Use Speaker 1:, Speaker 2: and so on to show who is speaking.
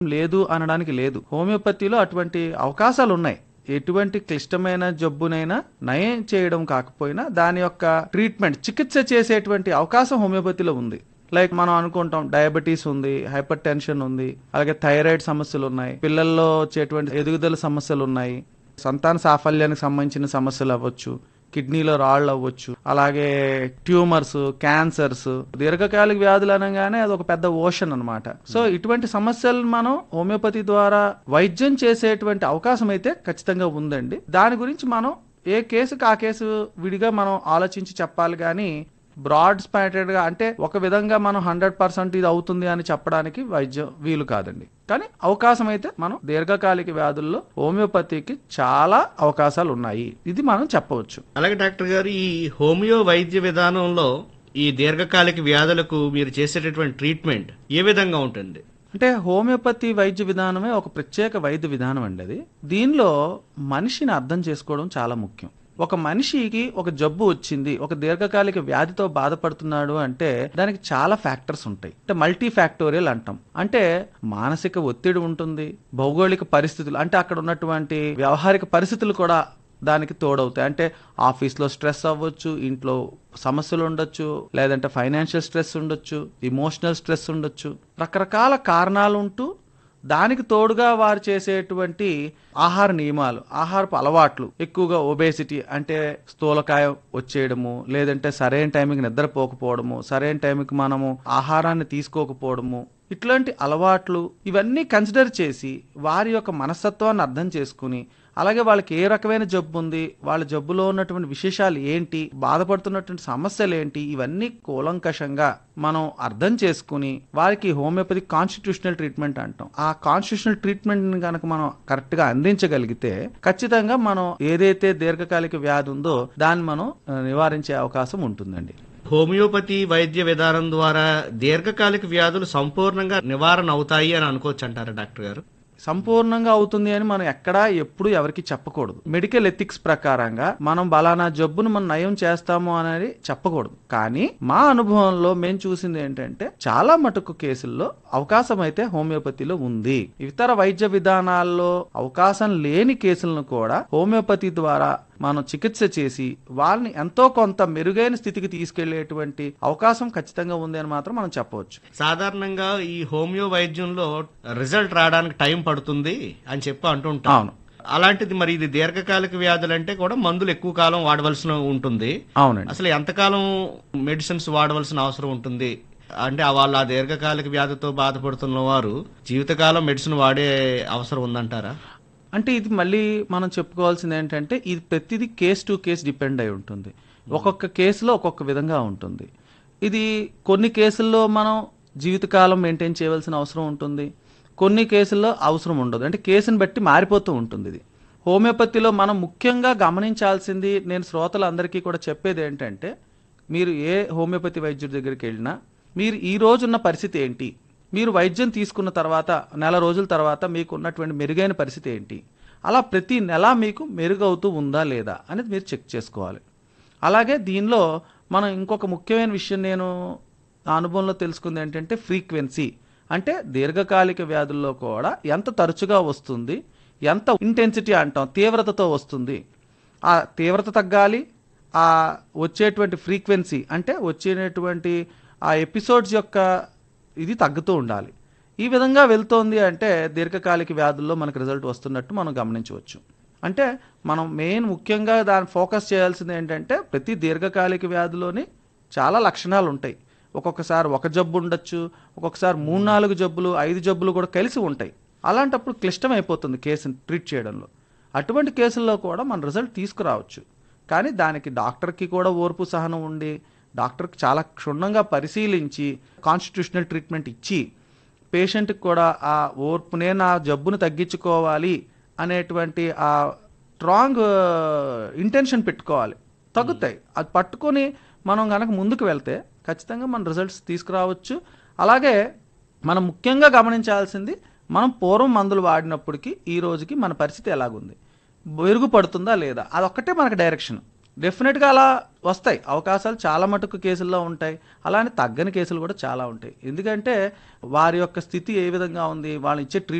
Speaker 1: లేదు అనడానికి లేదు హోమియోపతిలో అటువంటి అవకాశాలు ఉన్నాయి ఎటువంటి క్లిష్టమైన జబ్బునైనా నయం చేయడం కాకపోయినా దాని యొక్క ట్రీట్మెంట్ చికిత్స చేసేటువంటి అవకాశం హోమియోపతిలో ఉంది లైక్ మనం అనుకుంటాం డయాబెటీస్ ఉంది హైపర్ టెన్షన్ ఉంది అలాగే థైరాయిడ్ సమస్యలు ఉన్నాయి పిల్లల్లో వచ్చేటువంటి ఎదుగుదల సమస్యలు ఉన్నాయి సంతాన సాఫల్యానికి సంబంధించిన సమస్యలు అవ్వచ్చు కిడ్నీలో రాళ్ళు అవ్వచ్చు అలాగే ట్యూమర్స్ క్యాన్సర్స్ దీర్ఘకాలిక వ్యాధులు అనగానే అది ఒక పెద్ద ఓషన్ అన్నమాట సో ఇటువంటి సమస్యలు మనం హోమియోపతి ద్వారా వైద్యం చేసేటువంటి అవకాశం అయితే ఖచ్చితంగా ఉందండి దాని గురించి మనం ఏ కేసుకి ఆ కేసు విడిగా మనం ఆలోచించి చెప్పాలి కానీ బ్రాడ్ స్పాటెడ్ గా అంటే ఒక విధంగా మనం హండ్రెడ్ పర్సెంట్ ఇది అవుతుంది అని చెప్పడానికి వైద్యం వీలు కాదండి కానీ అవకాశం అయితే మనం దీర్ఘకాలిక వ్యాధుల్లో హోమియోపతికి చాలా అవకాశాలు ఉన్నాయి ఇది మనం చెప్పవచ్చు
Speaker 2: అలాగే డాక్టర్ గారు ఈ హోమియో వైద్య విధానంలో ఈ దీర్ఘకాలిక వ్యాధులకు మీరు చేసేటటువంటి ట్రీట్మెంట్ ఏ విధంగా ఉంటుంది
Speaker 1: అంటే హోమియోపతి వైద్య విధానమే ఒక ప్రత్యేక వైద్య విధానం అండి అది దీనిలో మనిషిని అర్థం చేసుకోవడం చాలా ముఖ్యం ఒక మనిషికి ఒక జబ్బు వచ్చింది ఒక దీర్ఘకాలిక వ్యాధితో బాధపడుతున్నాడు అంటే దానికి చాలా ఫ్యాక్టర్స్ ఉంటాయి అంటే మల్టీ ఫ్యాక్టోరియల్ అంటాం అంటే మానసిక ఒత్తిడి ఉంటుంది భౌగోళిక పరిస్థితులు అంటే అక్కడ ఉన్నటువంటి వ్యవహారిక పరిస్థితులు కూడా దానికి తోడవుతాయి అంటే ఆఫీస్లో స్ట్రెస్ అవ్వచ్చు ఇంట్లో సమస్యలు ఉండొచ్చు లేదంటే ఫైనాన్షియల్ స్ట్రెస్ ఉండొచ్చు ఇమోషనల్ స్ట్రెస్ ఉండొచ్చు రకరకాల కారణాలు ఉంటూ దానికి తోడుగా వారు చేసేటువంటి ఆహార నియమాలు ఆహారపు అలవాట్లు ఎక్కువగా ఒబేసిటీ అంటే స్థూలకాయం వచ్చేయడము లేదంటే సరైన టైంకి నిద్రపోకపోవడము సరైన టైంకి మనము ఆహారాన్ని తీసుకోకపోవడము ఇట్లాంటి అలవాట్లు ఇవన్నీ కన్సిడర్ చేసి వారి యొక్క మనస్తత్వాన్ని అర్థం చేసుకుని అలాగే వాళ్ళకి ఏ రకమైన జబ్బు ఉంది వాళ్ళ జబ్బులో ఉన్నటువంటి విశేషాలు ఏంటి బాధపడుతున్నటువంటి సమస్యలు ఏంటి ఇవన్నీ కూలంకషంగా మనం అర్థం చేసుకుని వారికి హోమియోపతి కాన్స్టిట్యూషనల్ ట్రీట్మెంట్ అంటాం ఆ కాన్స్టిట్యూషనల్ ట్రీట్మెంట్ ని కనుక మనం కరెక్ట్ గా అందించగలిగితే ఖచ్చితంగా మనం ఏదైతే దీర్ఘకాలిక వ్యాధి ఉందో దాన్ని మనం ఆ, నివారించే అవకాశం ఉంటుందండి
Speaker 2: హోమియోపతి వైద్య విధానం ద్వారా దీర్ఘకాలిక వ్యాధులు సంపూర్ణంగా నివారణ అవుతాయి అని అనుకోవచ్చు అంటారా డాక్టర్ గారు
Speaker 1: సంపూర్ణంగా అవుతుంది అని మనం ఎక్కడా ఎప్పుడు ఎవరికి చెప్పకూడదు మెడికల్ ఎథిక్స్ ప్రకారంగా మనం బలానా జబ్బును మనం నయం చేస్తాము అనేది చెప్పకూడదు కానీ మా అనుభవంలో మేము చూసింది ఏంటంటే చాలా మటుకు కేసుల్లో అవకాశం అయితే హోమియోపతిలో ఉంది ఇతర వైద్య విధానాల్లో అవకాశం లేని కేసులను కూడా హోమియోపతి ద్వారా మనం చికిత్స చేసి వాళ్ళని ఎంతో కొంత మెరుగైన స్థితికి తీసుకెళ్లేటువంటి అవకాశం ఖచ్చితంగా ఉంది అని మాత్రం మనం చెప్పవచ్చు
Speaker 2: సాధారణంగా ఈ హోమియో వైద్యంలో రిజల్ట్ రావడానికి టైం పడుతుంది అని చెప్పి అంటుంటాం
Speaker 1: అవును
Speaker 2: అలాంటిది మరి ఇది దీర్ఘకాలిక వ్యాధులు అంటే కూడా మందులు ఎక్కువ కాలం వాడవలసి ఉంటుంది
Speaker 1: అవునండి
Speaker 2: అసలు ఎంతకాలం మెడిసిన్స్ వాడవలసిన అవసరం ఉంటుంది అంటే ఆ వాళ్ళు ఆ దీర్ఘకాలిక వ్యాధితో బాధపడుతున్న వారు జీవితకాలం మెడిసిన్ వాడే అవసరం ఉందంటారా
Speaker 1: అంటే ఇది మళ్ళీ మనం చెప్పుకోవాల్సింది ఏంటంటే ఇది ప్రతిదీ కేస్ టు కేస్ డిపెండ్ అయి ఉంటుంది ఒక్కొక్క కేసులో ఒక్కొక్క విధంగా ఉంటుంది ఇది కొన్ని కేసుల్లో మనం జీవితకాలం మెయింటైన్ చేయవలసిన అవసరం ఉంటుంది కొన్ని కేసుల్లో అవసరం ఉండదు అంటే కేసుని బట్టి మారిపోతూ ఉంటుంది ఇది హోమియోపతిలో మనం ముఖ్యంగా గమనించాల్సింది నేను శ్రోతలందరికీ కూడా చెప్పేది ఏంటంటే మీరు ఏ హోమియోపతి వైద్యుడి దగ్గరికి వెళ్ళినా మీరు ఈ రోజున్న పరిస్థితి ఏంటి మీరు వైద్యం తీసుకున్న తర్వాత నెల రోజుల తర్వాత మీకు ఉన్నటువంటి మెరుగైన పరిస్థితి ఏంటి అలా ప్రతి నెల మీకు మెరుగవుతూ ఉందా లేదా అనేది మీరు చెక్ చేసుకోవాలి అలాగే దీనిలో మనం ఇంకొక ముఖ్యమైన విషయం నేను నా అనుభవంలో తెలుసుకుంది ఏంటంటే ఫ్రీక్వెన్సీ అంటే దీర్ఘకాలిక వ్యాధుల్లో కూడా ఎంత తరచుగా వస్తుంది ఎంత ఇంటెన్సిటీ అంటాం తీవ్రతతో వస్తుంది ఆ తీవ్రత తగ్గాలి ఆ వచ్చేటువంటి ఫ్రీక్వెన్సీ అంటే వచ్చేటువంటి ఆ ఎపిసోడ్స్ యొక్క ఇది తగ్గుతూ ఉండాలి ఈ విధంగా వెళ్తోంది అంటే దీర్ఘకాలిక వ్యాధుల్లో మనకు రిజల్ట్ వస్తున్నట్టు మనం గమనించవచ్చు అంటే మనం మెయిన్ ముఖ్యంగా దాన్ని ఫోకస్ చేయాల్సింది ఏంటంటే ప్రతి దీర్ఘకాలిక వ్యాధిలోని చాలా లక్షణాలు ఉంటాయి ఒక్కొక్కసారి ఒక జబ్బు ఉండొచ్చు ఒక్కొక్కసారి మూడు నాలుగు జబ్బులు ఐదు జబ్బులు కూడా కలిసి ఉంటాయి అలాంటప్పుడు క్లిష్టం అయిపోతుంది కేసుని ట్రీట్ చేయడంలో అటువంటి కేసుల్లో కూడా మన రిజల్ట్ తీసుకురావచ్చు కానీ దానికి డాక్టర్కి కూడా ఓర్పు సహనం ఉండి డాక్టర్కి చాలా క్షుణ్ణంగా పరిశీలించి కాన్స్టిట్యూషనల్ ట్రీట్మెంట్ ఇచ్చి పేషెంట్కి కూడా ఆ ఓర్పునే నా జబ్బును తగ్గించుకోవాలి అనేటువంటి ఆ స్ట్రాంగ్ ఇంటెన్షన్ పెట్టుకోవాలి తగ్గుతాయి అది పట్టుకొని మనం గనక ముందుకు వెళ్తే ఖచ్చితంగా మన రిజల్ట్స్ తీసుకురావచ్చు అలాగే మనం ముఖ్యంగా గమనించాల్సింది మనం పూర్వం మందులు వాడినప్పటికీ ఈ రోజుకి మన పరిస్థితి ఎలాగుంది మెరుగుపడుతుందా లేదా అదొక్కటే మనకు డైరెక్షన్ డెఫినెట్గా అలా వస్తాయి అవకాశాలు చాలా మటుకు కేసుల్లో ఉంటాయి అలానే తగ్గని కేసులు కూడా చాలా ఉంటాయి ఎందుకంటే వారి యొక్క స్థితి ఏ విధంగా ఉంది వాళ్ళు ఇచ్చే